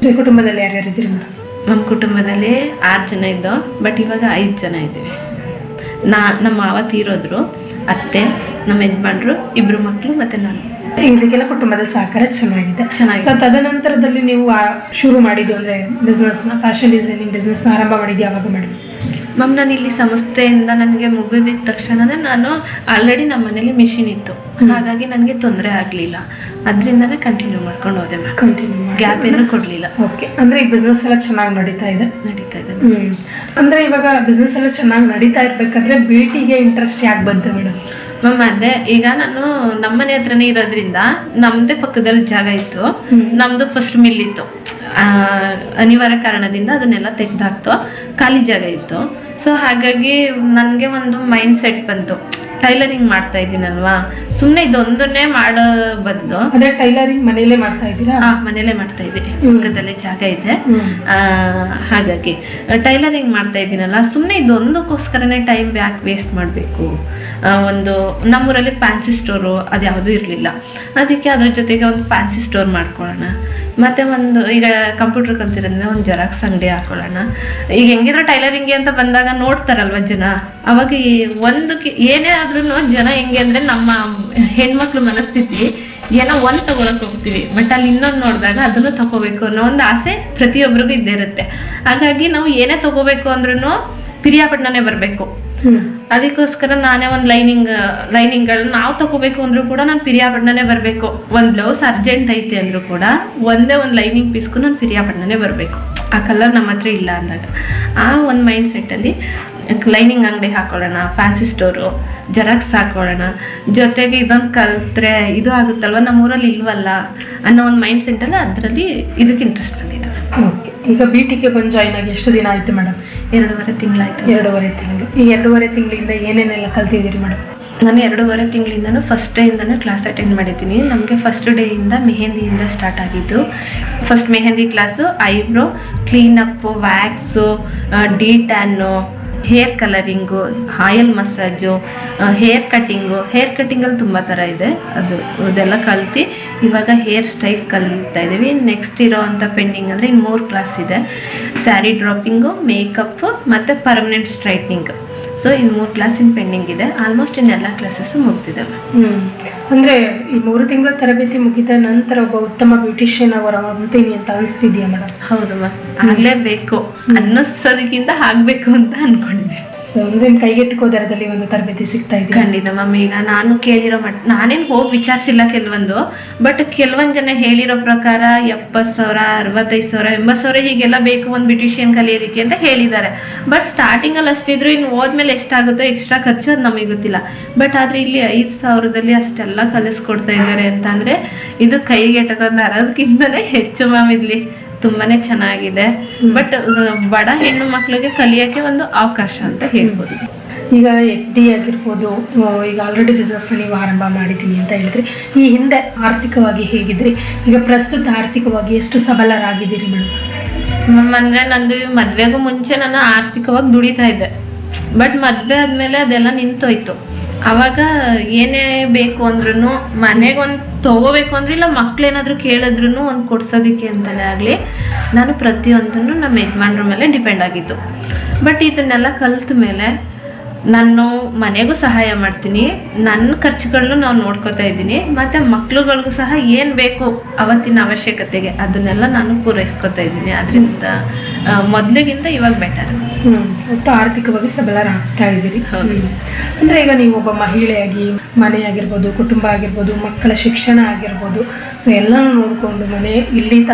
ಈ ಕುಟುಂಬದಲ್ಲಿ ಯಾರ್ಯಾರು ಇದ್ದೀರಿ ಮೇಡಮ್ ನಮ್ಮ ಕುಟುಂಬದಲ್ಲಿ ಆರು ಜನ ಇದ್ದೋ ಬಟ್ ಇವಾಗ ಐದು ಜನ ಇದ್ದೀವಿ ನಾ ನಮ್ಮ ಮಾವ ತೀರೋದ್ರು ಅತ್ತೆ ನಮ್ಮ ಯಜಮಾನ್ರು ಇಬ್ರು ಮಕ್ಕಳು ಮತ್ತೆ ನಾನು ಇದಕ್ಕೆಲ್ಲ ಕುಟುಂಬದ ಸಹಕಾರ ಚೆನ್ನಾಗಿದೆ ಚೆನ್ನಾಗಿದೆ. ಸೊ ತದನಂತರದಲ್ಲಿ ನೀವು ಆ ಶುರು ಮಾಡಿದ್ದು ಅಂದ್ರೆ ಬಿಸ್ನೆಸ್ ನ ಫ್ಯಾಷನ್ ಡಿಸೈನಿಂಗ್ ಬಿಸ್ನೆಸ್ ನ ಆರಂಭ ಮಾಡಿದ್ದು ಯಾವಾಗ ಮೇಡಮ್ ಮ್ಯಾಮ್ ನಾನು ಇಲ್ಲಿ ಸಂಸ್ಥೆಯಿಂದ ನನಗೆ ಮುಗಿದಿದ ತಕ್ಷಣನೇ ನಾನು ಆಲ್ರೆಡಿ ನಮ್ಮ ಮನೇಲಿ ಮಿಷಿನ್ ಇತ್ತು ಹಾಗಾಗಿ ನನಗೆ ತೊಂದರೆ ಆಗಲಿಲ್ಲ ಅದರಿಂದನೇ ಕಂಟಿನ್ಯೂ ಮಾಡ್ಕೊಂಡು ಹೋದೆ ಮ್ಯಾಮ್ ಕಂಟಿನ್ಯೂ ಮಾಡಿ ಗ್ಯಾಪ್ ಏನೂ ಕೊಡಲಿಲ್ಲ ಓಕೆ ಅಂದ್ರೆ ಈ ಬಿಸ್ನೆಸ್ ಎಲ್ಲ ಚೆನ್ನಾಗಿ ನಡೀತಾ ಇದೆ ನಡೀತಾ ಇದೆ ಹ್ಮ್ ಅಂದ್ರೆ ಇವಾಗ ಬಿಸ್ನೆಸ್ ಎಲ್ಲ ಚೆನ್ನಾಗಿ ನಡೀತಾ ಇರ್ಬೇಕಾದ್ರೆ ಬ್ಯೂಟಿಗೆ ಇಂಟ್ರೆಸ್ಟ್ ಯಾಕೆ ಬಂತು ಮೇಡಮ್ ಮ್ಯಾಮ್ ಅದೇ ಈಗ ನಾನು ನಮ್ಮನೆ ಹತ್ರನೇ ಇರೋದ್ರಿಂದ ನಮ್ಮದೇ ಪಕ್ಕದಲ್ಲಿ ಜಾಗ ಇತ್ತು ನಮ್ಮದು ಫಸ್ಟ್ ಮಿಲ್ ಇತ್ತು ಆ, ಅನಿವಾರ್ಯ ಕಾರಣದಿಂದ ಅದನ್ನೆಲ್ಲ ತೆಗೆದಾಕ್ತು ಖಾಲಿ ಜಾಗ ಇತ್ತು ಸೊ ಹಾಗಾಗಿ ನನಗೆ ಒಂದು ಮೈಂಡ್ ಸೆಟ್ ಬಂತು ಟೈಲರಿಂಗ್ ಮಾಡ್ತಾ ಇದ್ದೀನಲ್ವಾ ಸುಮ್ಮನೆ ಇದೊಂದನ್ನೇ ಮಾಡೋ ಬದಲು ಅದೇ ಟೈಲರಿಂಗ್ ಮನೆಯಲ್ಲೇ ಮಾಡ್ತಾ ಇದ್ದೀರಾ ಆ ಮನೇಲೆ ಮಾಡ್ತಾ ಇದ್ದೀನಿ ಪಕ್ಕದಲ್ಲೇ ಜಾಗ ಇದೆ ಹ್ಮ್. ಆ, ಹಾಗಾಗಿ ಟೈಲರಿಂಗ್ ಮಾಡ್ತಾ ಇದ್ದೀನಲ್ಲ ಸುಮ್ಮನೆ ಇದೊಂದಕ್ಕೋಸ್ಕರನೇ ಟೈಮ್ ಯಾಕೆ ವೇಸ್ಟ್ ಮಾಡಬೇಕು ಒಂದು ನಮ್ಮೂರಲ್ಲಿ ಫ್ಯಾನ್ಸಿ ಸ್ಟೋರು ಅದು ಯಾವುದೂ ಇರಲಿಲ್ಲ ಅದಕ್ಕೆ ಅದ್ರ ಜೊತೆಗೆ ಒಂದು ಫ್ಯಾನ್ಸಿ ಸ್ಟೋರ್ ಮಾಡ್ಕೊಳ್ಳೋಣ ಮತ್ತೆ ಒಂದು ಈಗ ಕಂಪ್ಯೂಟರ್ ಕಲ್ತಿರೋದ್ರಿಂದ ಒಂದು ಜೆರಾಕ್ಸ್ ಅಂಗಡಿ ಹಾಕೊಳ್ಳೋಣ ಈಗ ಹೆಂಗಿದ್ರು ಟೈಲರಿಂಗ್ಗೆ ಅಂತ ಬಂದಾಗ ನೋಡ್ತಾರಲ್ವ ಜನ ಅವಾಗ ಈ ಒಂದು ಕೆ- ಏನೇ ಆದ್ರೂ ಜನ ಹೆಂಗೆ ಅಂದ್ರೆ ನಮ್ಮ ಹೆಣ್ಮಕ್ಳು ಮನಸ್ಥಿತಿ ಏನೋ ಒಂದ್ ತಗೊಳಕ್ ಹೋಗ್ತೀವಿ ಬಟ್ ಅಲ್ಲಿ ಇನ್ನೊಂದ್ ನೋಡಿದಾಗ ಅದನ್ನು ತಗೋಬೇಕು ಅನ್ನೋ ಒಂದು ಆಸೆ ಪ್ರತಿಯೊಬ್ಬರಿಗೂ ಇದ್ದೇ ಇರುತ್ತೆ ಹಾಗಾಗಿ ನಾವು ಏನೇ ತಗೋಬೇಕು ಅಂದ್ರೂ ಪಿರಿಯಾಪಟ್ಟಣನೇ ಬರಬೇಕು ಹ್ಮ್ ಅದಕ್ಕೋಸ್ಕರ ನಾನೇ ಒಂದು ಲೈನಿಂಗ್ ಲೈನಿಂಗ್ಗಳನ್ನ ನಾವು ತಗೋಬೇಕು ಅಂದ್ರೂ ಕೂಡ ನಾನು ಪಿರಿಯಾಪಟ್ಟಣನೇ ಬರಬೇಕು ಒಂದು ಬ್ಲೌಸ್ ಅರ್ಜೆಂಟ್ ಐತೆ ಅಂದ್ರೂ ಕೂಡ ಒಂದೇ ಒಂದು ಲೈನಿಂಗ್ ಪೀಸ್ಗೂ ನಾನು ಪಿರಿಯಾಪಟ್ಟಣನೇ ಬರಬೇಕು ಆ ಕಲರ್ ನಮ್ಮ ಹತ್ರ ಇಲ್ಲ ಅಂದಾಗ ಆ ಒಂದು ಮೈಂಡ್ ಸೆಟ್ಟಲ್ಲಿ ಲೈನಿಂಗ್ ಅಂಗಡಿ ಹಾಕೊಳ್ಳೋಣ ಫ್ಯಾನ್ಸಿ ಸ್ಟೋರು ಜೆರಾಕ್ಸ್ ಹಾಕೊಳ್ಳೋಣ ಜೊತೆಗೆ ಇದೊಂದು ಕಲ್ತ್ರೆ ಇದು ಆಗುತ್ತಲ್ವ ನಮ್ಮೂರಲ್ಲಿ ಇಲ್ವಲ್ಲ ಅನ್ನೋ ಒಂದು ಮೈಂಡ್ ಸೆಟ್ಟಲ್ಲಿ ಅದರಲ್ಲಿ ಇದಕ್ಕೆ ಇಂಟ್ರೆಸ್ಟ್ ಬಂದಿತ್ತು ಓಕೆ ಈಗ ಬಿ ಟಿಗೆ ಬಂದು ಜಾಯ್ನ್ ಆಗಿ ಎಷ್ಟು ದಿನ ಆಯ್ತು ಮೇಡಮ್ ಎರಡೂವರೆ ತಿಂಗಳಾಯ್ತು ಎರಡೂವರೆ ತಿಂಗಳು ಈ ಎರಡೂವರೆ ತಿಂಗಳಿಂದ ಏನೇನೆಲ್ಲ ಕಲ್ತಿದ್ದೀರಿ ಮೇಡಮ್ ನಾನು ಎರಡೂವರೆ ತಿಂಗಳಿಂದಾನು ಫಸ್ಟ್ ಡೇಯಿಂದನೂ ಕ್ಲಾಸ್ ಅಟೆಂಡ್ ಮಾಡಿದ್ದೀನಿ ನಮಗೆ ಫಸ್ಟ್ ಡೇಯಿಂದ ಮೆಹಂದಿಯಿಂದ ಸ್ಟಾರ್ಟ್ ಆಗಿದ್ದು first mehndi class eyebrow cleanup wax detan hair colouring oil massage hair cutting ಹೇರ್ ಕಟ್ಟಿಂಗಲ್ಲಿ ತುಂಬ ಥರ ಇದೆ ಅದು ಅದೆಲ್ಲ ಕಲ್ತು ಇವಾಗ ಹೇರ್ ಸ್ಟೈಲ್ ಕಲಿತಾ ಇದ್ದೀವಿ ನೆಕ್ಸ್ಟ್ ಇರೋ ಅಂಥ ಪೆಂಡಿಂಗ್ ಅಂದರೆ ಇನ್ನು ಮೂರು ಕ್ಲಾಸ್ ಇದೆ ಸ್ಯಾರಿ ಡ್ರಾಪಿಂಗು ಮೇಕಪ್ಪು ಮತ್ತು ಪರ್ಮನೆಂಟ್ ಸ್ಟ್ರೈಟ್ನಿಂಗ್ ಸೊ ಇನ್ನು ಮೂರು ಕ್ಲಾಸಿನ ಪೆಂಡಿಂಗ್ ಇದೆ ಆಲ್ಮೋಸ್ಟ್ ಇನ್ನೆಲ್ಲ ಕ್ಲಾಸಸ್ಸು ಮುಗ್ದಿದ್ದಾವೆ ಹ್ಮ್ ಅಂದ್ರೆ ಈ ಮೂರು ತಿಂಗಳ ತರಬೇತಿ ಮುಗಿದ ನಂತರ ಒಬ್ಬ ಉತ್ತಮ ಬ್ಯೂಟಿಷಿಯನ್ ಅವರ ಆಗ್ತೀನಿ ಅಂತ ಅನಿಸ್ತಿದ್ಯಾ ಮೇಡಮ್ ಹೌದು ಮ್ಯಾಮ್ ಆಗಲೇಬೇಕು ಅನ್ನಿಸೋದಕ್ಕಿಂತ ಆಗಬೇಕು ಅಂತ ಅನ್ಕೊಂಡಿದ್ದೀನಿ ಸೊ ಅಂದ್ರೆ ಕೈಗೆಟುಕೋ ದರದಲ್ಲಿ ಒಂದು ತರಬೇತಿ ಸಿಗ್ತಾ ಇದೆ ಖಂಡಿತ ಮ್ಯಾಮ್ ಈಗ ನಾನು ಕೇಳಿರೋ ಮಟ್ ನಾನೇನು ಹೋಗಿ ವಿಚಾರಿಸಿಲ್ಲ ಕೆಲವೊಂದು ಬಟ್ ಕೆಲವೊಂದು ಜನ ಹೇಳಿರೋ ಪ್ರಕಾರ ಎಪ್ಪತ್ತು ಸಾವಿರ ಅರವತ್ತೈದು ಸಾವಿರ ಎಂಬತ್ತು ಸಾವಿರ ಹೀಗೆಲ್ಲ ಬೇಕು ಒಂದು ಬ್ಯೂಟಿಷಿಯನ್ ಕಲಿಯೋದಕ್ಕೆ ಅಂತ ಹೇಳಿದ್ದಾರೆ ಬಟ್ ಸ್ಟಾರ್ಟಿಂಗಲ್ಲಿ ಅಷ್ಟಿದ್ರು ಇನ್ನು ಹೋದ್ಮೇಲೆ ಎಷ್ಟಾಗುತ್ತೋ ಎಕ್ಸ್ಟ್ರಾ ಖರ್ಚು ಅದು ನಮಗೆ ಗೊತ್ತಿಲ್ಲ ಬಟ್ ಆದರೆ ಇಲ್ಲಿ ಐದು ಸಾವಿರದಲ್ಲಿ ಅಷ್ಟೆಲ್ಲ ಕಲಿಸ್ಕೊಡ್ತಾ ಇದ್ದಾರೆ ಅಂತಂದರೆ ಇದು ಕೈಗೆಟಕೊಂಡು ಅರೋದಕ್ಕಿಂತಲೇ ಹೆಚ್ಚು ಮ್ಯಾಮ್ ಇಲ್ಲಿ ತುಂಬಾನೇ ಚೆನ್ನಾಗಿದೆ ಬಟ್ ಬಡ ಹೆಣ್ಣು ಮಕ್ಕಳಿಗೆ ಕಲಿಯೋಕ್ಕೆ ಒಂದು ಅವಕಾಶ ಅಂತ ಹೇಳ್ಬೋದು ಈಗ ಎಫ್ ಡಿ ಆಗಿರ್ಬೋದು ಆ, ಈಗ ಆಲ್ರೆಡಿ ಬಿಸ್ನೆಸ್ ನೀವು ಆರಂಭ ಮಾಡಿದ್ದೀನಿ ಅಂತ ಹೇಳಿದ್ರಿ ಈ ಹಿಂದೆ ಆರ್ಥಿಕವಾಗಿ ಹೇಗಿದ್ರಿ ಈಗ ಪ್ರಸ್ತುತ ಆರ್ಥಿಕವಾಗಿ ಎಷ್ಟು ಸಬಲರಾಗಿದ್ದೀರಿ ಮೇಡಮ್ ಮ್ಯಾಮ್ ಅಂದ್ರೆ ನಂದು ಮದ್ವೆಗೂ ಮುಂಚೆ ನಾನು ಆರ್ಥಿಕವಾಗಿ ದುಡಿತಾ ಇದ್ದೆ ಬಟ್ ಮದ್ವೆ ಆದ್ಮೇಲೆ ಅದೆಲ್ಲ ನಿಂತೋಯ್ತು ಅವಾಗ ಏನೇ ಬೇಕು ಅಂದ್ರೂ ಮನೆಗೆ ಒಂದು ತಗೋಬೇಕು ಅಂದ್ರೆ ಇಲ್ಲ ಮಕ್ಳೇನಾದ್ರೂ ಕೇಳಿದ್ರು ಒಂದು ಕೊಡ್ಸೋದಕ್ಕೆ ಅಂತಲೇ ಆಗಲಿ ನಾನು ಪ್ರತಿಯೊಂದನ್ನು ನಮ್ಮ ಯಜಮಾನ್ರ ಮೇಲೆ ಡಿಪೆಂಡ್ ಆಗಿದ್ದು ಬಟ್ ಇದನ್ನೆಲ್ಲ ಕಲ್ತ ಮೇಲೆ ನಾನು ಮನೆಗೂ ಸಹಾಯ ಮಾಡ್ತೀನಿ ನನ್ನ ಖರ್ಚುಗಳನ್ನು ನಾವು ನೋಡ್ಕೋತಾ ಇದ್ದೀನಿ ಮತ್ತು ಮಕ್ಳುಗಳಿಗೂ ಸಹ ಏನು ಬೇಕು ಅವತ್ತಿನ ಅವಶ್ಯಕತೆಗೆ ಅದನ್ನೆಲ್ಲ ನಾನು ಪೂರೈಸ್ಕೊತಾ ಇದ್ದೀನಿ ಅದರಿಂದ ಮೊದಲಿಗಿಂತ ಇವಾಗ ಬೆಟರ್ ಹ್ಮ್ ಒಟ್ಟು ಆರ್ಥಿಕವಾಗಿ ಸಬಲರಾಗ್ತಾ ಇದ್ದೀರಿ ಹೌದು. ಹ್ಮ್. ಅಂದ್ರೆ ಈಗ ನೀವು ಒಬ್ಬ ಮಹಿಳೆಯಾಗಿ ಮನೆ ಆಗಿರ್ಬೋದು ಕುಟುಂಬ ಆಗಿರ್ಬೋದು ಮಕ್ಕಳ ಶಿಕ್ಷಣ ಆಗಿರ್ಬೋದು ಸೊ ಎಲ್ಲ ನೋಡಿಕೊಂಡು ಮನೆ ಇಲ್ಲಿ